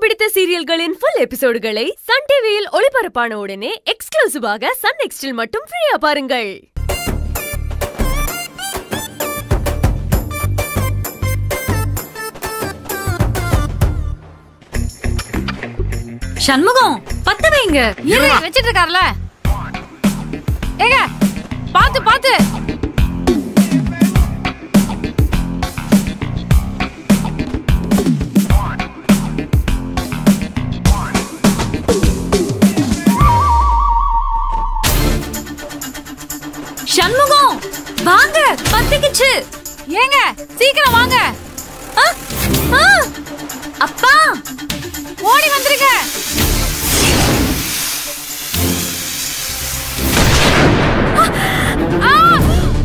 பிடித்த சீரியல்களின் full எபிசோடுகளை Sun டிவியில் ஒளிபரப்பான உடனே எக்ஸ்க்ளூசிவாக சன் நெக்ஸ்டில் மட்டும் ஃப்ரீயா பாருங்கள் சண்முகம் பத்த வைங்க இரு வச்சிட்டு இருக்காருல ஏங்க பாத்து பாத்து சண்முகம் வாங்க பத்திக்குச்சு ஏங்க சீக்கிரம் வாங்க ஆ, ஆ, அப்பா ஓடி வந்துருங்க ஆ!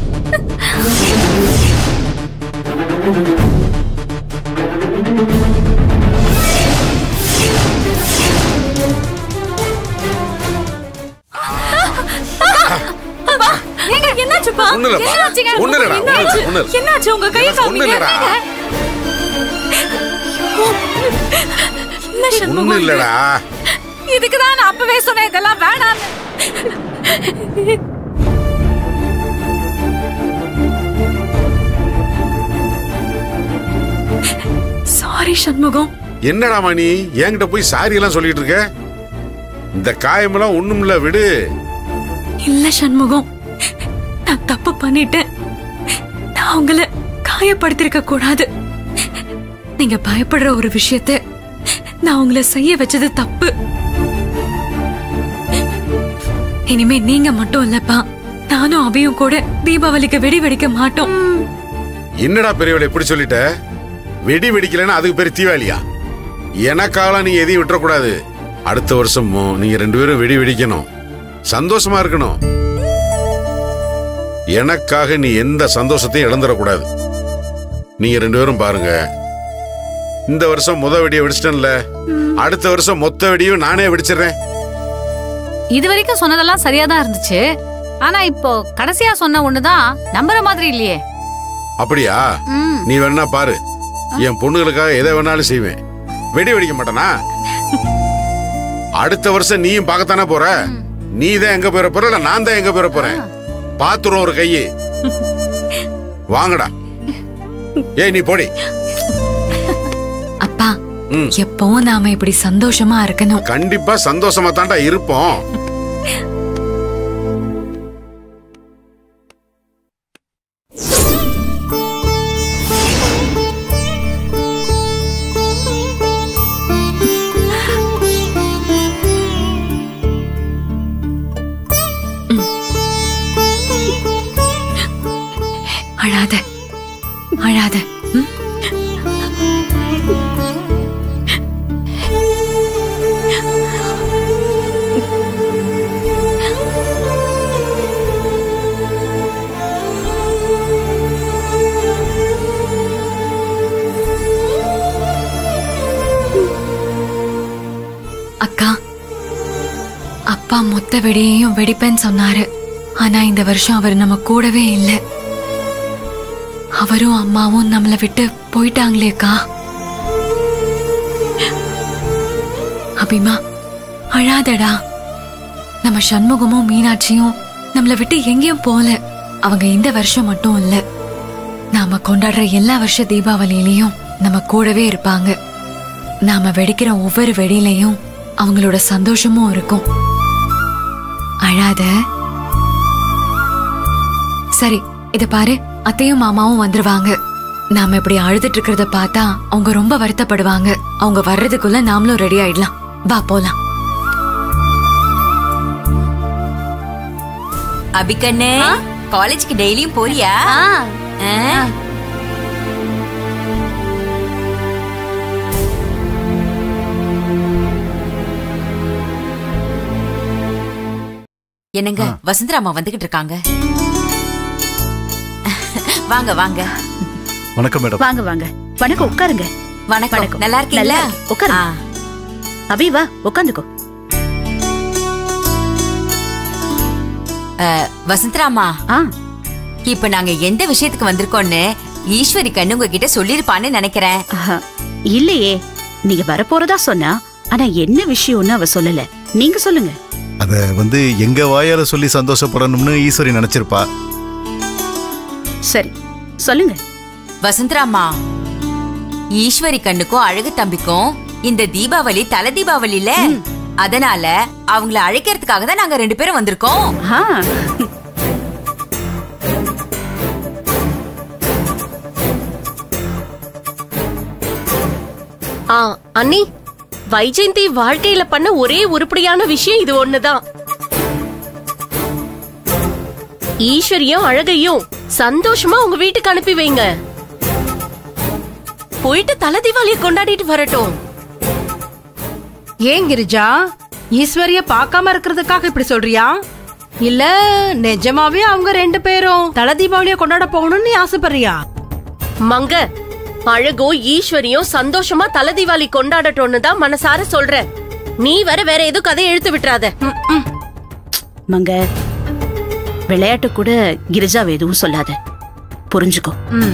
ஏங்க என்னாச்சுப்பா ஒண்ணும் இல்லப்பா. என்னாச்சுங்க? ஒண்ணும் இல்லடா, ஒண்ணும் இல்ல, என்னாச்சு? ஒண்ணும் இல்ல. என்னாச்சு உங்க கை ஒண்ணும் காமிங்க இல்லடா. என்ன சண்முகம் ஒண்ணும் இல்லடா இதுக்கு தான் நான் அப்பவே சொன்னேன் இதெல்லாம் வேணாம்னு சாரி சண்முகம் என்னடா மணி என்கிட்ட போய் சாரி எல்லாம் சொல்லிட்டு இருக்க இந்த காயமெல்லாம் ஒண்ணும் இல்ல விடு இல்ல சண்முகம் நான் தப்பு பண்ணிட்டேன் நான் உங்களை காயப்படுத்திருக்க கூடாது நீங்க பயப்படுற ஒரு விஷயத்த நான் உங்களை செய்ய வச்சது தப்பு இனிமே நீங்க மட்டும் இல்லப்பா நானும் அபியும் கூட தீபாவளிக்கு வெடி வெடிக்க மாட்டோம் என்னடா பெரியவளை இப்படி சொல்லிட்ட வெடி வெடிக்கலைன்னா அதுக்கு பேர் தீபாவளியா எனக்காக நீங்க எதையும் விட்டுறக்கூடாது அடுத்த வருஷமும் நீங்க ரெண்டு பேரும் வெடி வெடிக்கணும் சந்தோஷமா இருக்கணும் எனக்காக நீ எந்த சந்தோஷத்தையும் இழந்துடக்கூடாது நீங்க ரெண்டு பேரும் பாருங்க இந்த வருஷம் முத வெடியை வெடிச்சிட்டேன்ல அடுத்த வருஷம் மொத்த வெடியும் நானே வெடிச்சிடுறேன் இது வரைக்கும் சொன்னதெல்லாம் சரியா தான் இருந்துச்சு ஆனா இப்போ கடைசியா சொன்ன ஒண்ணுதான் நம்புற மாதிரி இல்லையே அப்படியா ம் நீ வேணா பாரு என் பொண்ணுகளுக்காக எதை வேணாலும் செய்வேன் வெடி வெடிக்க மாட்டேனா அடுத்த வருஷம் நீயும் பார்க்கத்தானே போற நீ தான் எங்க போற போற இல்ல நான் தான் எங்க போற போறேன் பாத்துரும் ஒரு கையை வாங்கடா ஏய் நீ போடி அப்பா ம். எப்பவும் நாம இப்படி சந்தோஷமா இருக்கணும் கண்டிப்பா சந்தோஷமா தான்டா இருப்போம் அழாத அழாத ம்? அக்கா அப்பா மொத்த வெடியையும் வெடிப்பேன்னு சொன்னாரு ஆனா இந்த வருஷம் அவர் நம்ம கூடவே இல்லை அவரும் அம்மாவும் நம்மள விட்டு போயிட்டாங்களேக்கா அபிமா அழாதடா நம்ம சண்முகமும் மீனாட்சியும் நம்மள விட்டு எங்கேயும் போல அவங்க இந்த வருஷம் மட்டும் இல்ல நாம கொண்டாடுற எல்லா வருஷ தீபாவளியிலயும் நம்ம கூடவே இருப்பாங்க நாம வெடிக்கிற ஒவ்வொரு வெடியிலையும் அவங்களோட சந்தோஷமும் இருக்கும் அழாத சரி இத பாரு அத்தையும் மாமாவும் வந்துருவாங்க நாம இப்படி அழுதுட்டு இருக்கிறத பார்த்தா அவங்க ரொம்ப வருத்தப்படுவாங்க அவங்க வர்றதுக்குள்ள நாமளும் ரெடி ஆயிடலாம் வா போலாம் அபிகண்ணு காலேஜ்க்கு டெய்லியும் போறியா ஆ? என்னங்க வசுந்தராமா வந்துகிட்டு இருக்காங்க வாங்க வாங்க வணக்கம் மேடம் வாங்க வாங்க வணக்கம் உட்காருங்க வணக்கம் வணக்கம். நல்லா இருக்கீங்களா நல்லா இருக்கேன். உட்காருங்க. ஆ. அபி வா உட்காந்துக்கோ அஹ், வசந்தராமா ஆ இப்ப நாங்க எந்த விஷயத்துக்கு வந்திருக்கோம்னு ஈஸ்வரி கண்ணு உங்ககிட்ட சொல்லிருப்பான்னு நினைக்கிறேன் ஆஹா. இல்லையே நீங்க வரப்போறதா சொன்னா ஆனா என்ன விஷயம்னு அவ சொல்லல நீங்க சொல்லுங்க அத வந்து எங்க வாயால சொல்லி சந்தோஷப்படணும்னு ஈஸ்வரி நினைச்சிருப்பா சரி சொல்லுங்க வசந்தராமா ஈஸ்வரி கண்ணுக்கும் அழகு தம்பிக்கும் இந்த தீபாவளி தலை தீபாவளில அதனால அவங்கள அழைக்கிறதுக்காக தான் நாங்க ரெண்டு பேரும் வந்திருக்கோம் ஆ, ஆ அண்ணி வைஜெயந்தி வாழ்க்கையில பண்ண ஒரே உருப்படியான விஷயம் இது ஒண்ணுதான் ஈஸ்வரியும் அழகையும் சந்தோஷமா உங்க வீட்டுக்கு அனுப்பி வைங்க போயிட்டு தலை தீபாவளியை கொண்டாடிட்டு வரட்டும் ஏன் கிரிஜா ஈஸ்வரிய பார்க்காம இருக்கிறதுக்காக இப்படி சொல்றியா இல்ல நிஜமாவே அவங்க ரெண்டு பேரும் தல தீபாவளிய கொண்டாட போகணும்னு நீ ஆசைப்படுறியா மங்க அழகும் ஈஸ்வரியும் சந்தோஷமா தலை தீபாவளி கொண்டாடட்டும்னு தான் மனசார சொல்றேன் நீ வர வேற எதுவும் கதை இழுத்து விட்டுறாத ம், ம். மங்க விளையாட்டு கூட கிரிஜாவை எதுவும் சொல்லாத புரிஞ்சுக்கோ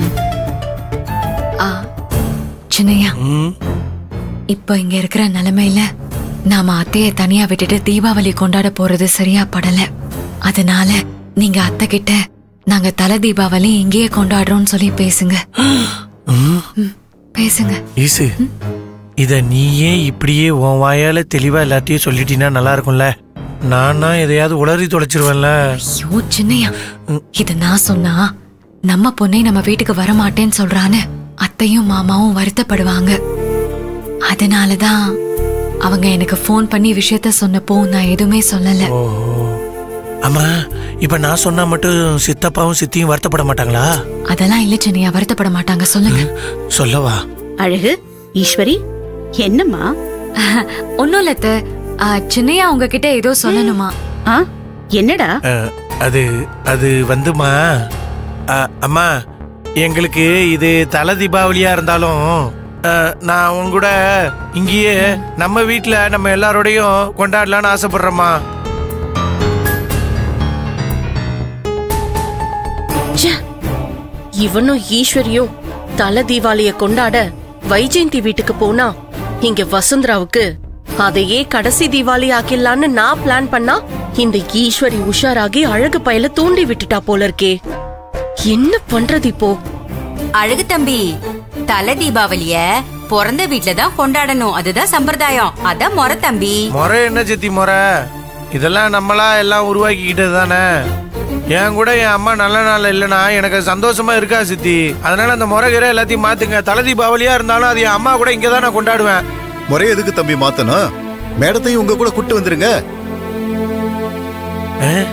ஆ, சின்னையா இப்போ இங்க இருக்கிற நிலைமையில நாம அத்தைய தனியா விட்டுட்டு தீபாவளி கொண்டாட போறது சரியா படல அதனால நீங்க அத்தை கிட்ட நாங்க தலை தீபாவளி இங்கேயே கொண்டாடுறோம்னு சொல்லி பேசுங்க ம், பேசுங்க ஈசு இத நீயே இப்படியே உன் வாயால தெளிவா எல்லாத்தையும் சொல்லிட்டீன்னா நல்லா இருக்கும்ல நானா எதையாவது உளறி தொலைச்சிருவேன்ல ஐயோ சின்னையா இது நான் சொன்னா நம்ம பொண்ணே நம்ம வீட்டுக்கு வர மாட்டேன்னு சொல்றான்னு அத்தையும் மாமாவும் வருத்தப்படுவாங்க அதனாலதான் அவங்க எனக்கு ஃபோன் பண்ணி விஷயத்த சொன்னப்போ நான் எதுவுமே சொல்லல ஓஹோ ஆமா இப்ப நான் சொன்னா மட்டும் சித்தப்பாவும் சித்தியும் வருத்தப்பட மாட்டாங்களா அதெல்லாம் இல்ல சின்னையா வருத்தப்பட மாட்டாங்க சொல்லுங்க சொல்லவா அழகு ஈஸ்வரி என்னம்மா ஒன்னும் இல்ல அத்தை. ஆ, சின்னையா உங்ககிட்ட ஏதோ சொல்லணுமா ஆ என்னடா அஹ், அது அது வந்துமா அஹ், அம்மா எங்களுக்கு இது தலை தீபாவளியா இருந்தாலும் அஹ், நான் உங்க கூட இங்கேயே நம்ம வீட்ல நம்ம எல்லாரோடையும் கொண்டாடலாம்னு ஆசைப்படுறேம்மா ச்சே. இவனும் ஈஸ்வரியும் தல தீபாவளிய கொண்டாட வைஜெயந்தி வீட்டுக்கு போனா இங்க வசுந்தராவுக்கு அதையே கடைசி தீபாவளி ஆக்கிடலான்னு நான் பிளான் பண்ணா இந்த ஈஸ்வரி உஷாராகி அழகு பயல தூண்டி விட்டுட்டா போல இருக்கே என்ன பண்றது இப்போ அழகு தம்பி தலை தீபாவளிய பிறந்த வீட்ல தான் கொண்டாடணும் அதுதான் சம்பிரதாயம் அதான் முறை தம்பி முறை என்ன சித்தி முறை இதெல்லாம் நம்மளா எல்லாம் உருவாக்கிக்கிட்டது தானே என் கூட என் அம்மா நல்ல நாள் இல்லைன்னா எனக்கு அது சந்தோஷமா இருக்கா சித்தி அதனால அந்த முறைகிற எல்லாத்தையும் மாத்துங்க தலை தீபாவளியா இருந்தாலும் அது என் அம்மா கூட இங்கே தான் நான் கொண்டாடுவேன் முறை எதுக்கு தம்பி மாத்தணும் மேடத்தையும் உங்க கூட கூட்டு வந்துருங்க அஹ்,